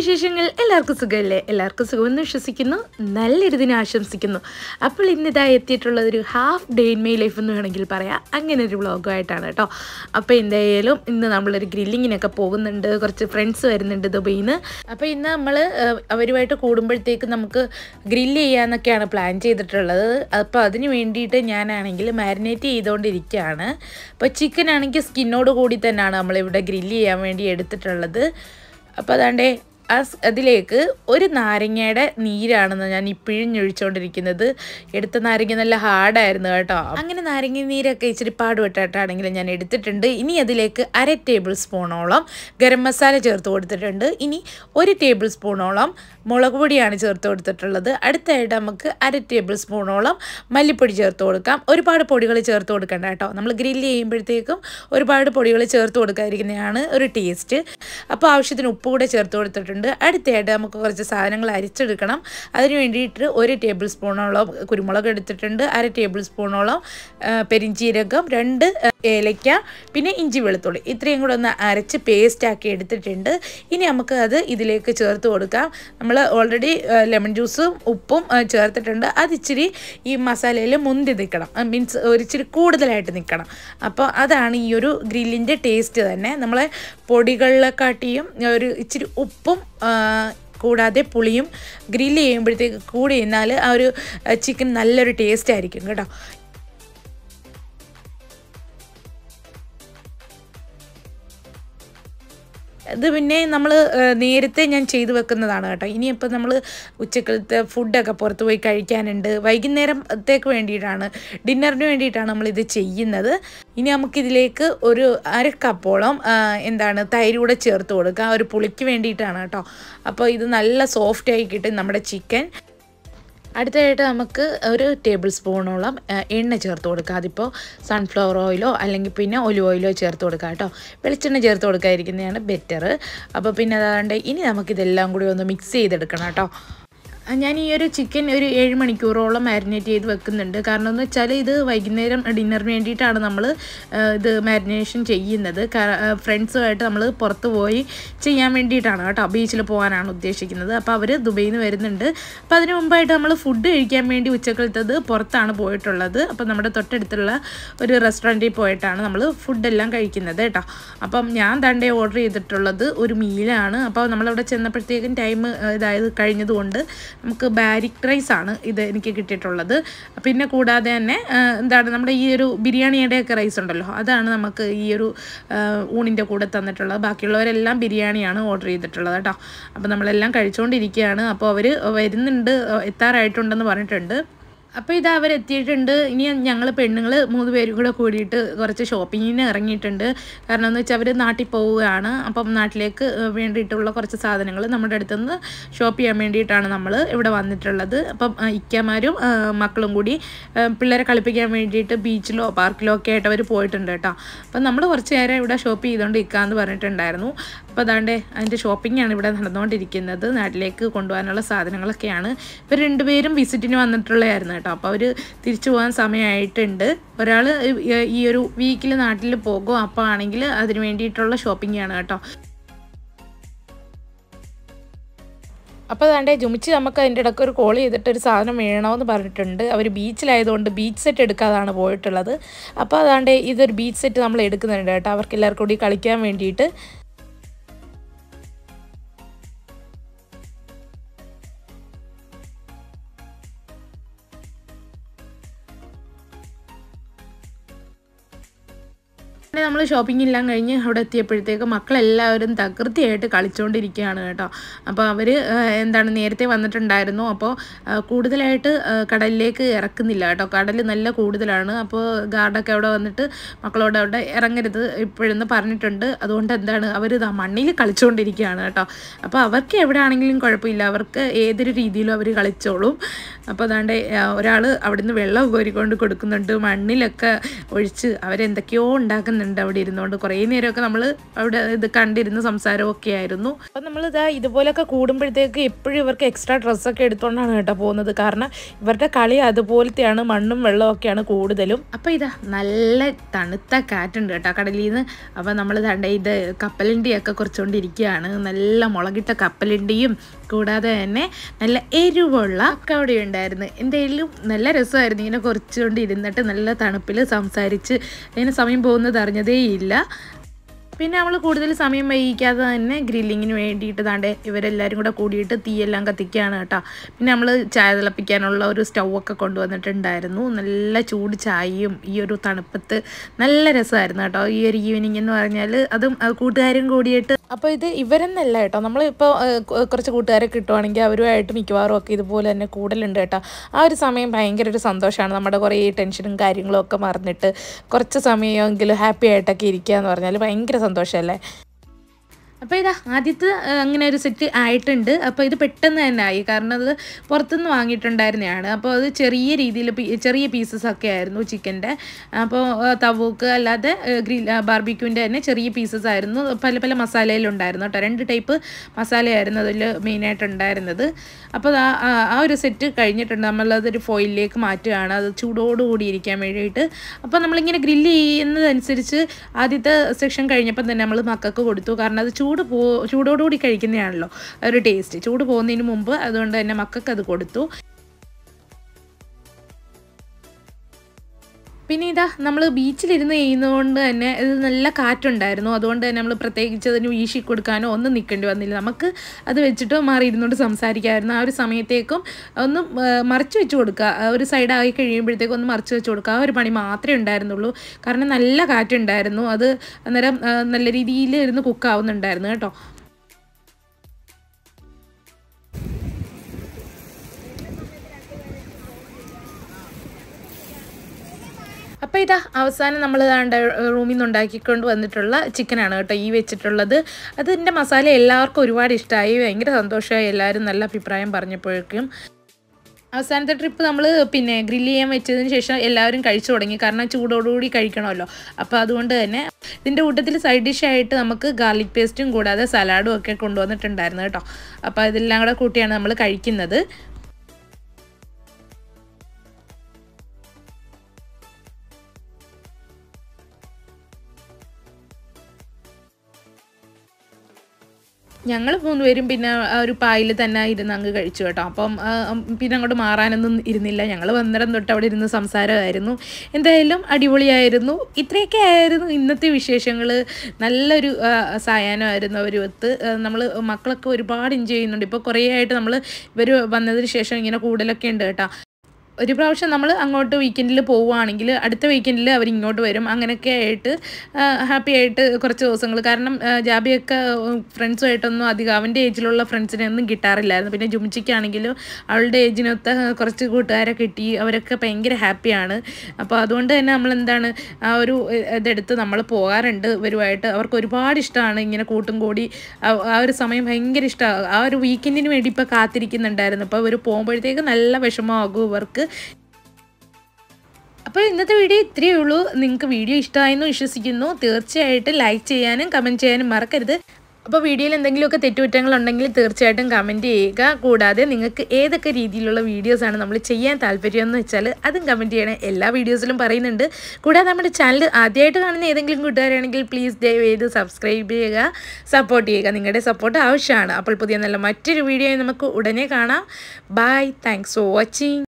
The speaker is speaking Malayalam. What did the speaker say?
വിശേഷങ്ങൾ എല്ലാവർക്കും സുഖമല്ലേ എല്ലാവർക്കും സുഖമെന്ന് വിശ്വസിക്കുന്നു നല്ലൊരു ദിനം ആശംസിക്കുന്നു അപ്പോൾ ഇന്നിതാ എത്തിയിട്ടുള്ളത് ഒരു half day in my life എന്ന് വേണമെങ്കിൽ പറയാം അങ്ങനെ ഒരു വ്ളോഗുമായിട്ടാണ് കേട്ടോ അപ്പോൾ എന്തായാലും ഇന്ന് നമ്മളൊരു ഗ്രില്ലിങ്ങിനൊക്കെ പോകുന്നുണ്ട് കുറച്ച് ഫ്രണ്ട്സ് വരുന്നുണ്ട് ദുബൈയിൽ നിന്ന് അപ്പോൾ ഇന്ന് നമ്മൾ അവരുമായിട്ട് കൂടുമ്പോഴത്തേക്ക് നമുക്ക് ഗ്രില്ല് ചെയ്യാമെന്നൊക്കെയാണ് പ്ലാൻ ചെയ്തിട്ടുള്ളത് അപ്പോൾ അതിന് വേണ്ടിയിട്ട് ഞാനാണെങ്കിൽ മാരിനേറ്റ് ചെയ്തുകൊണ്ടിരിക്കുകയാണ് അപ്പോൾ ചിക്കൻ ആണെങ്കിൽ സ്കിന്നോട് കൂടി തന്നെയാണ് നമ്മളിവിടെ ഗ്രില്ല് ചെയ്യാൻ വേണ്ടി എടുത്തിട്ടുള്ളത് അപ്പോൾ അതാണ്ടേ ആ സ് അതിലേക്ക് ഒരു നാരങ്ങയുടെ നീരാണെന്ന് ഞാൻ ഈ പിഴിഞ്ഞൊഴിച്ചുകൊണ്ടിരിക്കുന്നത് എടുത്ത നാരങ്ങ നല്ല ഹാർഡായിരുന്നു കേട്ടോ അങ്ങനെ നാരങ്ങ നീരൊക്കെ ഇച്ചിരി പാടുപെട്ടിട്ടാണെങ്കിലും ഞാൻ എടുത്തിട്ടുണ്ട് ഇനി അതിലേക്ക് അര ടേബിൾ സ്പൂണോളം ഗരം മസാല ചേർത്ത് കൊടുത്തിട്ടുണ്ട് ഇനി ഒരു ടേബിൾ സ്പൂണോളം മുളക് പൊടിയാണ് ചേർത്ത് കൊടുത്തിട്ടുള്ളത് അടുത്തായിട്ട് നമുക്ക് അര ടേബിൾ സ്പൂണോളം മല്ലിപ്പൊടി ചേർത്ത് കൊടുക്കാം ഒരുപാട് പൊടികൾ ചേർത്ത് കൊടുക്കണ്ട കേട്ടോ നമ്മൾ ഗ്രില്ല് ചെയ്യുമ്പോഴത്തേക്കും ഒരുപാട് പൊടികൾ ചേർത്ത് കൊടുക്കാതിരിക്കുന്നതാണ് ഒരു ടേസ്റ്റ് അപ്പോൾ ആവശ്യത്തിന് ഉപ്പ് കൂടെ ചേർത്ത് കൊടുത്തിട്ടുണ്ട് അടുത്തായിട്ട് നമുക്ക് കുറച്ച് സാധനങ്ങൾ അരിച്ചെടുക്കണം അതിന് വേണ്ടിയിട്ട് ഒരു ടേബിൾ സ്പൂണോളം കുരുമുളക് എടുത്തിട്ടുണ്ട് അര ടേബിൾ സ്പൂണോളം ആ, പെരിഞ്ചീരകം രണ്ട് ആ, ഏലയ്ക്ക പിന്നെ ഇഞ്ചി വെളുത്തുള്ളി ഇത്രയും കൂടെ ഒന്ന് അരച്ച് പേസ്റ്റാക്കി എടുത്തിട്ടുണ്ട് ഇനി നമുക്ക് അത് ഇതിലേക്ക് ചേർത്ത് കൊടുക്കാം നമ്മൾ ഓൾറെഡി ലെമൺ ജ്യൂസും ഉപ്പും ആ, ചേർത്തിട്ടുണ്ട് അത് ഇച്ചിരി ഈ മസാലയിൽ മുന്തി നിൽക്കണം മീൻസ് ഒരു ഇച്ചിരി കൂടുതലായിട്ട് നിൽക്കണം അപ്പോൾ അതാണ് ഈ ഒരു ഗ്രില്ലിൻ്റെ ടേസ്റ്റ് തന്നെ നമ്മളെ പൊടികളിലെക്കാട്ടിയും ഒരു ഇച്ചിരി ഉപ്പും ആ, കൂടാതെ പുളിയും ഗ്രില്ല് ചെയ്യുമ്പോഴത്തേക്ക് കൂടി നിന്നാൽ ആ ഒരു ചിക്കൻ നല്ലൊരു ടേസ്റ്റ് ആയിരിക്കും കേട്ടോ ഇത് പിന്നെ നമ്മൾ നേരത്തെ ഞാൻ ചെയ്തു വെക്കുന്നതാണ് കേട്ടോ ഇനിയിപ്പോൾ നമ്മൾ ഉച്ചക്കലത്തെ ഫുഡൊക്കെ പുറത്ത് പോയി കഴിക്കാനുണ്ട് വൈകുന്നേരത്തേക്ക് വേണ്ടിയിട്ടാണ് ഡിന്നറിന് വേണ്ടിയിട്ടാണ് നമ്മളിത് ചെയ്യുന്നത് ഇനി നമുക്കിതിലേക്ക് ഒരു അര കപ്പോളം ആ, എന്താണ് തൈര് കൂടെ ചേർത്ത് കൊടുക്കുക ഒരു പുളിക്ക് വേണ്ടിയിട്ടാണ് കേട്ടോ അപ്പോൾ ഇത് നല്ല സോഫ്റ്റായി കിട്ടും നമ്മുടെ ചിക്കൻ അടുത്തതായിട്ട് നമുക്ക് ഒരു ടേബിൾ സ്പൂണോളം ആ, എണ്ണ ചേർത്ത് കൊടുക്കുക അതിപ്പോൾ സൺഫ്ലവർ ഓയിലോ അല്ലെങ്കിൽ പിന്നെ ഒലിവ് ഓയിലോ ചേർത്ത് കൊടുക്കുക കേട്ടോ വെളിച്ചെണ്ണ ചേർത്ത് കൊടുക്കാതിരിക്കുന്നതാണ് ബെറ്റർ അപ്പോൾ പിന്നെ അതാണ്ട് ഇനി നമുക്കിതെല്ലാം കൂടി ഒന്ന് മിക്സ് ചെയ്തെടുക്കണം കേട്ടോ ആ, ഞാൻ ഈ ഒരു ചിക്കൻ ഒരു ഏഴ് മണിക്കൂറോളം മാരിനേറ്റ് ചെയ്ത് വെക്കുന്നുണ്ട് കാരണം എന്ന് വെച്ചാൽ ഇത് വൈകുന്നേരം ഡിന്നറിന് വേണ്ടിയിട്ടാണ് നമ്മൾ ഇത് മാരിനേഷൻ ചെയ്യുന്നത് ഫ്രണ്ട്സുമായിട്ട് നമ്മൾ പുറത്ത് പോയി ചെയ്യാൻ വേണ്ടിയിട്ടാണ് കേട്ടോ ബീച്ചിൽ പോകാനാണ് ഉദ്ദേശിക്കുന്നത് അപ്പോൾ അവർ ദുബൈയിൽ നിന്ന് വരുന്നുണ്ട് അപ്പോൾ അതിന് മുമ്പായിട്ട് നമ്മൾ ഫുഡ് കഴിക്കാൻ വേണ്ടി ഉച്ചക്കലത്തത് പുറത്താണ് പോയിട്ടുള്ളത് അപ്പോൾ നമ്മുടെ തൊട്ടടുത്തുള്ള ഒരു റെസ്റ്റോറൻറ്റിൽ പോയിട്ടാണ് നമ്മൾ ഫുഡെല്ലാം കഴിക്കുന്നത് കേട്ടോ അപ്പം ഞാൻ തണ്ടേ ഓർഡർ ചെയ്തിട്ടുള്ളത് ഒരു മീലാണ് അപ്പോൾ നമ്മളവിടെ ചെന്നപ്പോഴത്തേക്കും ടൈം ഇതായത് കഴിഞ്ഞതുകൊണ്ട് നമുക്ക് ബാരിക് റൈസ് ആണ് ഇത് എനിക്ക് കിട്ടിയിട്ടുള്ളത് പിന്നെ കൂടാതെ തന്നെ ആ, എന്താണ് നമ്മുടെ ഈ ഒരു ബിരിയാണിയുടെയൊക്കെ റൈസ് ഉണ്ടല്ലോ അതാണ് നമുക്ക് ഈ ഒരു ആ, ഊണിൻ്റെ കൂടെ തന്നിട്ടുള്ളത് ബാക്കിയുള്ളവരെല്ലാം ബിരിയാണിയാണ് ഓർഡർ ചെയ്തിട്ടുള്ളത് കേട്ടോ അപ്പോൾ നമ്മളെല്ലാം കഴിച്ചുകൊണ്ടിരിക്കുകയാണ് അപ്പോൾ അവർ വരുന്നുണ്ട് എത്താറായിട്ടുണ്ടെന്ന് പറഞ്ഞിട്ടുണ്ട് അപ്പോൾ ഇത് അവരെത്തിയിട്ടുണ്ട് ഇനി ഞങ്ങൾ പെണ്ണുങ്ങൾ മൂന്ന് പേരും കൂടെ കൂടിയിട്ട് കുറച്ച് ഷോപ്പിങ്ങിന് ഇറങ്ങിയിട്ടുണ്ട് കാരണം എന്ന് വെച്ചാൽ അവർ നാട്ടിൽ പോവുകയാണ് അപ്പം നാട്ടിലേക്ക് ഏഹ്, വേണ്ടിയിട്ടുള്ള കുറച്ച് സാധനങ്ങൾ നമ്മുടെ അടുത്തുനിന്ന് ഷോപ്പ് ചെയ്യാൻ വേണ്ടിയിട്ടാണ് നമ്മൾ ഇവിടെ വന്നിട്ടുള്ളത് അപ്പം ആ, ഇക്കമാരും ആ, മക്കളും കൂടി ആ, പിള്ളേരെ കളിപ്പിക്കാൻ വേണ്ടിയിട്ട് ബീച്ചിലോ പാർക്കിലോ ഒക്കെ ആയിട്ട് അവർ പോയിട്ടുണ്ട് കേട്ടോ അപ്പം നമ്മൾ കുറച്ച് നേരം ഇവിടെ ഷോപ്പ് ചെയ്തുകൊണ്ട് ഇരിക്കാമെന്ന് പറഞ്ഞിട്ടുണ്ടായിരുന്നു അപ്പോൾ അതാണ്ട് അതിൻ്റെ ഷോപ്പിംഗാണ് ഇവിടെ നടന്നുകൊണ്ടിരിക്കുന്നത് നാട്ടിലേക്ക് കൊണ്ടുപോകാനുള്ള സാധനങ്ങളൊക്കെയാണ് ഇവർ രണ്ടുപേരും വിസിറ്റിന് വന്നിട്ടുള്ളതായിരുന്നു കേട്ടോ അപ്പോൾ അവർ തിരിച്ചു പോകാൻ സമയമായിട്ടുണ്ട് ഒരാൾ ഈ ഒരു വീക്കിൽ നാട്ടിൽ പോകും അപ്പോൾ ആണെങ്കിൽ അതിന് വേണ്ടിയിട്ടുള്ള ഷോപ്പിംഗ് ആണ് കേട്ടോ അപ്പോൾ അതാണ്ട് ജുമിച്ച് നമുക്ക് അതിൻ്റെ ഇടയ്ക്ക് ഒരു കോൾ ചെയ്തിട്ട് ഒരു സാധനം വേണമെന്ന് പറഞ്ഞിട്ടുണ്ട് അവർ ബീച്ചിലായതുകൊണ്ട് ബീച്ച് സെറ്റ് എടുക്കാതാണ് പോയിട്ടുള്ളത് അപ്പോൾ അതാണ്ട് ഇതൊരു ബീച്ച് സെറ്റ് നമ്മൾ എടുക്കുന്നുണ്ട് കേട്ടോ അവർക്ക് എല്ലാവർക്കും കൂടി കളിക്കാൻ വേണ്ടിയിട്ട് പിന്നെ നമ്മൾ ഷോപ്പിംഗ് എല്ലാം കഴിഞ്ഞ് അവിടെ എത്തിയപ്പോഴത്തേക്ക് മക്കളെല്ലാവരും തകൃതിയായിട്ട് കളിച്ചുകൊണ്ടിരിക്കുകയാണ് കേട്ടോ അപ്പോൾ അവർ എന്താണ് നേരത്തെ വന്നിട്ടുണ്ടായിരുന്നു അപ്പോൾ ആ, കൂടുതലായിട്ട് ആ, കടലിലേക്ക് ഇറക്കുന്നില്ല കേട്ടോ കടൽ നല്ല കൂടുതലാണ് അപ്പോൾ ഗാർഡൊക്കെ അവിടെ വന്നിട്ട് മക്കളോട് അവിടെ ഇറങ്ങരുത് ഇപ്പോഴെന്ന് പറഞ്ഞിട്ടുണ്ട് അതുകൊണ്ട് എന്താണ് അവർ ഇതാ മണ്ണിൽ കളിച്ചുകൊണ്ടിരിക്കുകയാണ് കേട്ടോ അപ്പോൾ അവർക്ക് എവിടെ ആണെങ്കിലും കുഴപ്പമില്ല അവർക്ക് ഏതൊരു രീതിയിലും അവർ കളിച്ചോളും അപ്പോൾ അതാണ്ട് ഒരാൾ അവിടുന്ന് വെള്ളം കോരിക്കൊണ്ട് കൊടുക്കുന്നുണ്ട് മണ്ണിലൊക്കെ ഒഴിച്ച് അവരെന്തൊക്കെയോ ഉണ്ടാക്കുന്നുണ്ട് കണ്ട് അവിടെ ഇരുന്നുകൊണ്ട് കുറേ നേരമൊക്കെ നമ്മൾ അവിടെ ഇത് കണ്ടിരുന്ന് സംസാരമൊക്കെ ആയിരുന്നു അപ്പം നമ്മൾ ഇതാ ഇതുപോലൊക്കെ കൂടുമ്പോഴത്തേക്ക് എപ്പോഴും ഇവർക്ക് എക്സ്ട്രാ ഡ്രസ്സൊക്കെ എടുത്തുകൊണ്ടാണ് കേട്ടോ പോകുന്നത് കാരണം ഇവരുടെ കളി അതുപോലത്തെയാണ് മണ്ണും വെള്ളമൊക്കെയാണ് കൂടുതലും അപ്പോൾ ഇതാ നല്ല തണുത്ത കാറ്റുണ്ട് കേട്ടോ കടലിൽ നിന്ന് അപ്പോൾ നമ്മൾ തണ്ട ഇത് കപ്പലണ്ടിയൊക്കെ കുറച്ചുകൊണ്ടിരിക്കുകയാണ് നല്ല മുളകിട്ട കപ്പലണ്ടിയും കൂടാതെ തന്നെ നല്ല എരിവുള്ള ഒക്കെ അവിടെ ഉണ്ടായിരുന്നു എന്തായാലും നല്ല രസമായിരുന്നു ഇങ്ങനെ കുറച്ചുകൊണ്ട് ഇരുന്നിട്ട് നല്ല തണുപ്പിൽ സംസാരിച്ച് അതിന് സമയം പോകുന്നത് അറിഞ്ഞതേയില്ല പിന്നെ നമ്മൾ കൂടുതൽ സമയം വൈകിക്കാതെ തന്നെ ഗ്രില്ലിങ്ങിന് വേണ്ടിയിട്ട് താണ്ടെ ഇവരെല്ലാവരും കൂടെ കൂടിയിട്ട് തീയെല്ലാം കത്തിക്കുകയാണ് കേട്ടോ പിന്നെ നമ്മൾ ചായ തിളപ്പിക്കാനുള്ള ഒരു സ്റ്റൗ ഒക്കെ കൊണ്ടുവന്നിട്ടുണ്ടായിരുന്നു നല്ല ചൂട് ചായയും ഈ ഒരു തണുപ്പത്ത് നല്ല രസമായിരുന്നു കേട്ടോ ഈ ഒരു ഈവനിങ് എന്ന് പറഞ്ഞാൽ അതും അത് കൂട്ടുകാരും കൂടിയിട്ട് അപ്പോൾ ഇത് ഇവരെന്നല്ല കേട്ടോ നമ്മളിപ്പോൾ കുറച്ച് കൂട്ടുകാരെ കിട്ടുവാണെങ്കിൽ അവരുമായിട്ട് മിക്കവാറും ഒക്കെ ഇതുപോലെ തന്നെ കൂടലുണ്ട് കേട്ടോ ആ ഒരു സമയം ഭയങ്കര ഒരു സന്തോഷമാണ് നമ്മുടെ കുറേ ടെൻഷനും കാര്യങ്ങളും ഒക്കെ മറന്നിട്ട് കുറച്ച് സമയമെങ്കിലും ഹാപ്പി ആയിട്ടൊക്കെ ഇരിക്കുക എന്ന് പറഞ്ഞാൽ ഭയങ്കര സന്തോഷമല്ലേ അപ്പോൾ ഇതാ ആദ്യത്തെ ആ, അങ്ങനെ ഒരു സെറ്റ് ആയിട്ടുണ്ട് അപ്പോൾ ഇത് പെട്ടെന്ന് തന്നെ ആയി കാരണം അത് പുറത്തുനിന്ന് വാങ്ങിയിട്ടുണ്ടായിരുന്നതാണ് അപ്പോൾ അത് ചെറിയ രീതിയിൽ ചെറിയ പീസസ് ഒക്കെ ആയിരുന്നു ചിക്കൻ്റെ അപ്പോൾ ആ, തവൂക്ക് അല്ലാതെ ഗ്രിൽ ബാർബിക്യൂൻ്റെ തന്നെ ചെറിയ പീസസ് ആയിരുന്നു പല പല മസാലയിലുണ്ടായിരുന്നു കേട്ടോ രണ്ട് ടൈപ്പ് മസാലയായിരുന്നു അതിൽ മെയിനായിട്ട് ഉണ്ടായിരുന്നത് അപ്പോൾ ആ ആ- ആ ഒരു സെറ്റ് കഴിഞ്ഞിട്ടുണ്ട് നമ്മളതൊരു ഫോയിലിലേക്ക് മാറ്റുകയാണ് അത് ചൂടോടുകൂടി ഇരിക്കാൻ വേണ്ടിയിട്ട് അപ്പോൾ നമ്മളിങ്ങനെ ഗ്രില്ല് ചെയ്യുന്നതനുസരിച്ച് ആദ്യത്തെ സെക്ഷൻ കഴിഞ്ഞപ്പോൾ തന്നെ നമ്മൾ മക്കൾക്ക് കൊടുത്തു കാരണം അത് ചൂട് പോ ചൂടോടുകൂടി കഴിക്കുന്നതാണല്ലോ ആ ഒരു ടേസ്റ്റ് ചൂട് പോകുന്നതിന് മുമ്പ് അതുകൊണ്ട് തന്നെ മക്കൾക്ക് അത് കൊടുത്തു പിന്നെ ഇതാ നമ്മൾ ബീച്ചിലിരുന്ന് ചെയ്യുന്നതുകൊണ്ട് തന്നെ ഇത് നല്ല കാറ്റുണ്ടായിരുന്നു അതുകൊണ്ട് തന്നെ നമ്മൾ പ്രത്യേകിച്ച് അതിന് വീശി കൊടുക്കാനോ ഒന്നും നിൽക്കേണ്ടി വന്നില്ല നമുക്ക് അത് വെച്ചിട്ട് മാറി ഇരുന്നുകൊണ്ട് സംസാരിക്കാമായിരുന്നു ആ ഒരു സമയത്തേക്കും ഒന്ന് ആ, മറിച്ച് വെച്ച് കൊടുക്കുക ആ ഒരു സൈഡായി കഴിയുമ്പോഴത്തേക്കും ഒന്ന് മറിച്ച് വെച്ച് കൊടുക്കുക ആ ഒരു പണി മാത്രമേ ഉണ്ടായിരുന്നുള്ളൂ കാരണം നല്ല കാറ്റുണ്ടായിരുന്നു അത് അന്നേരം ആ, നല്ല രീതിയിൽ ഇരുന്ന് കുക്കാവുന്നുണ്ടായിരുന്നു കേട്ടോ അപ്പോൾ ഇതാ അവസാനം നമ്മൾ ദാണ്ട റൂമിൽ നിന്ന് ഉണ്ടാക്കിക്കൊണ്ട് വന്നിട്ടുള്ള ചിക്കനാണ് കേട്ടോ ഈ വെച്ചിട്ടുള്ളത് അതിൻ്റെ മസാല എല്ലാവർക്കും ഒരുപാട് ഇഷ്ടമായി ഭയങ്കര സന്തോഷമായി എല്ലാവരും നല്ല അഭിപ്രായം പറഞ്ഞപ്പോഴേക്കും അവസാനത്തെ ട്രിപ്പ് നമ്മൾ പിന്നെ ഗ്രില്ല് ചെയ്യാൻ വെച്ചതിന് ശേഷം എല്ലാവരും കഴിച്ചു തുടങ്ങി കാരണം ചൂടോടുകൂടി കഴിക്കണമല്ലോ അപ്പോൾ അതുകൊണ്ട് തന്നെ ഇതിൻ്റെ കൂട്ടത്തിൽ സൈഡ് ഡിഷായിട്ട് നമുക്ക് ഗാർലിക് പേസ്റ്റും കൂടാതെ സലാഡും ഒക്കെ കൊണ്ടുവന്നിട്ടുണ്ടായിരുന്നു കേട്ടോ അപ്പോൾ ഇതെല്ലാം കൂടെ കൂട്ടിയാണ് നമ്മൾ കഴിക്കുന്നത് ഞങ്ങൾ മൂന്നുപേരും പിന്നെ ആ ഒരു പായിൽ തന്നെ ഇരുന്ന് അങ്ങ് കഴിച്ചു കേട്ടോ അപ്പം ആ, ഉം, പിന്നെ അങ്ങോട്ട് മാറാനൊന്നും ഇരുന്നില്ല ഞങ്ങൾ വന്നിടം തൊട്ട് അവിടെ ഇരുന്ന് സംസാരമായിരുന്നു എന്തായാലും അടിപൊളിയായിരുന്നു ഇത്രയൊക്കെ ആയിരുന്നു ഇന്നത്തെ വിശേഷങ്ങൾ നല്ലൊരു ആ, സായാഹ്നമായിരുന്നു ഒരു ഒത്ത് നമ്മൾ മക്കളൊക്കെ ഒരുപാട് എൻജോയ് ചെയ്യുന്നുണ്ട് ഇപ്പോൾ കുറേ ആയിട്ട് നമ്മൾ ഇവർ വന്നതിന് ശേഷം ഇങ്ങനെ കൂടുതലൊക്കെ ഉണ്ട് കേട്ടോ ഒരു പ്രാവശ്യം നമ്മൾ അങ്ങോട്ട് വീക്കെൻഡിൽ പോവുകയാണെങ്കിൽ അടുത്ത വീക്കെൻഡിൽ അവർ ഇങ്ങോട്ട് വരും അങ്ങനെയൊക്കെ ആയിട്ട് ഹാപ്പി ആയിട്ട് കുറച്ച് ദിവസങ്ങൾ കാരണം ആ, ജാബിയൊക്കെ ഫ്രണ്ട്സുമായിട്ടൊന്നും അധികം അവൻ്റെ ഏജിലുള്ള ഫ്രണ്ട്സിനെ ഒന്നും കിട്ടാറില്ലായിരുന്നു പിന്നെ ജുംച്ചിക്കാണെങ്കിലും അവളുടെ ഏജിനൊത്ത കുറച്ച് കൂട്ടുകാരെ കിട്ടി അവരൊക്കെ ഭയങ്കര ഹാപ്പിയാണ് അപ്പോൾ അതുകൊണ്ട് തന്നെ നമ്മൾ എന്താണ് ആ ഒരു ഇ- ഇതെടുത്ത് നമ്മൾ പോകാറുണ്ട് ഇവരുമായിട്ട് അവർക്ക് ഒരുപാട് ഇഷ്ടമാണ് ഇങ്ങനെ കൂട്ടും കൂടി ആ- ആ ഒരു സമയം ഭയങ്കര ഇഷ്ടമാണ് ആ ഒരു വീക്കെൻഡിന് വേണ്ടി ഇപ്പോൾ കാത്തിരിക്കുന്നുണ്ടായിരുന്നു അപ്പോൾ ഇവർ പോകുമ്പോഴത്തേക്ക് നല്ല വിഷമമാകും ഇവർക്ക് അപ്പോൾ ഇന്നത്തെ വീഡിയോ ഇത്രയേ ഉള്ളൂ നിങ്ങൾക്ക് വീഡിയോ ഇഷ്ടമായെന്ന് വിശ്വസിക്കുന്നു തീർച്ചയായിട്ടും ലൈക്ക് ചെയ്യാനും കമൻറ്റ് ചെയ്യാനും മറക്കരുത് അപ്പോൾ വീഡിയോയിൽ എന്തെങ്കിലുമൊക്കെ തെറ്റുകുറ്റങ്ങളുണ്ടെങ്കിൽ തീർച്ചയായിട്ടും കമൻറ്റ് ചെയ്യുക കൂടാതെ നിങ്ങൾക്ക് ഏതൊക്കെ രീതിയിലുള്ള വീഡിയോസാണ് നമ്മൾ ചെയ്യാൻ താല്പര്യം എന്ന് വെച്ചാൽ അതും കമൻറ്റ് ചെയ്യണം എല്ലാ വീഡിയോസിലും പറയുന്നുണ്ട് കൂടാതെ നമ്മുടെ ചാനൽ ആദ്യമായിട്ട് കാണുന്ന ഏതെങ്കിലും കൂട്ടുകാരാണെങ്കിൽ പ്ലീസ് ദയവ് ചെയ്ത് സബ്സ്ക്രൈബ് ചെയ്യുക സപ്പോർട്ട് ചെയ്യുക നിങ്ങളുടെ സപ്പോർട്ട് ആവശ്യമാണ് അപ്പോൾ പുതിയ നല്ല മറ്റൊരു വീഡിയോ നമുക്ക് ഉടനെ കാണാം ബൈ താങ്ക്സ് ഫോർ വാച്ചിങ്